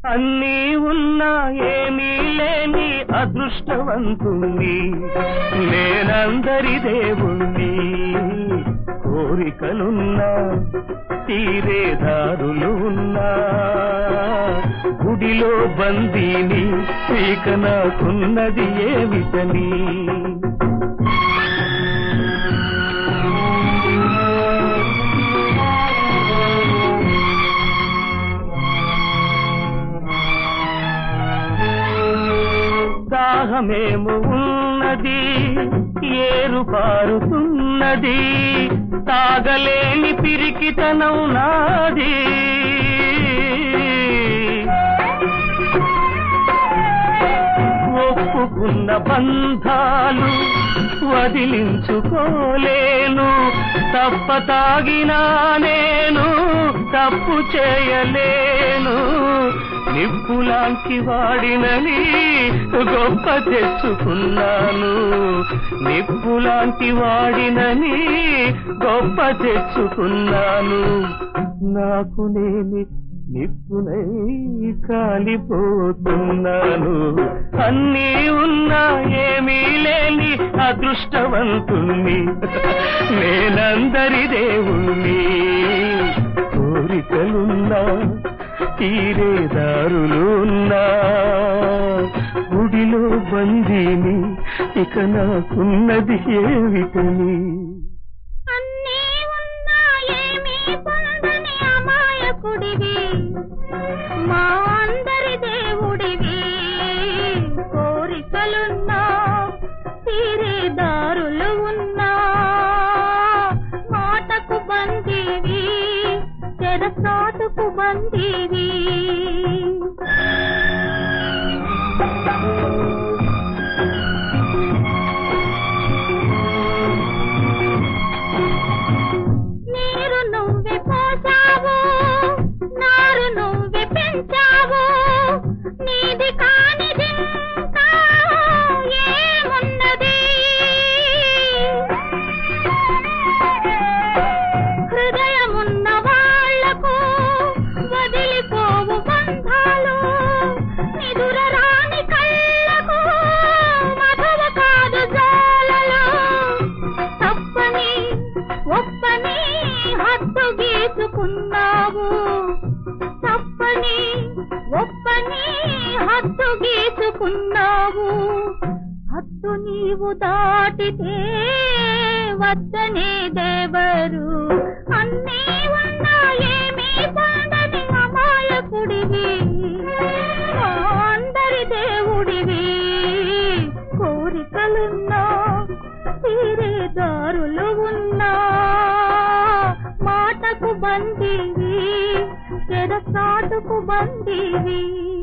అన్నీ ఉన్నా ఏమీ లేని అదృష్టవంతుణ్ణి నేనందరి దేవుణ్ణి కోరికలున్నా తీరే దారులు ఉన్నా గుడిలో బందీని ఇక నాకున్నది ఏమిటని దాహమేము ఉన్నది ఏరు పారుతున్నది తాగలేని పిరికితనం నాది ఒప్పుకున్న బంధాలు వదిలించుకోలేను తప్ప తాగినా నేను తప్పు చేయలేను నిప్పులాంటి వాడినని గొప్ప తెచ్చుకున్నాను నిప్పులాంటి వాడినని గొప్ప తెచ్చుకున్నాను నాకు నేని నిప్పునై కాలిపోతున్నాను అన్నీ ఉన్నా ఏమీ లేని అదృష్టవంతుణ్ణి నేనందరి దేవుణ్ణి కోరికలున్నా తీరే దారులున్నా గుడిలో బందీని ఇక నాకున్నది ఏమిటని అన్నీ ఉన్నా ఏమీ పొందని అమాయకుడివి మా అందరి దేవుడివి కోరికలున్నా తీరే దారులు ఉన్నా మాటకు బందీవి తెరసాటుకు బందీవి నీరు నువ్వే పోసావు నారు నువ్వే పెంచావు నీది కానిది ఇంకా ఏమున్నది హృదయమున్న వాళ్లకు వదిలిపోవు బంధాలు నిదుర రాని కళ్ళకు మధువ కాదు జాలలు తప్పని ఒప్పని హద్దు గీసుకున్నావు తప్పని ఒప్పని హద్దు గీసుకున్నావు హద్దు నీవు దాటితే వద్దనే దేవరు అన్నీ ఉన్నా ఏమీ పొందని అమాయకుడివి మా అందరి దేవుడివి కోరికలున్నా తీరే దారులు ఉన్నా మాటకు బందీవి తెరసాటుకు బందీవి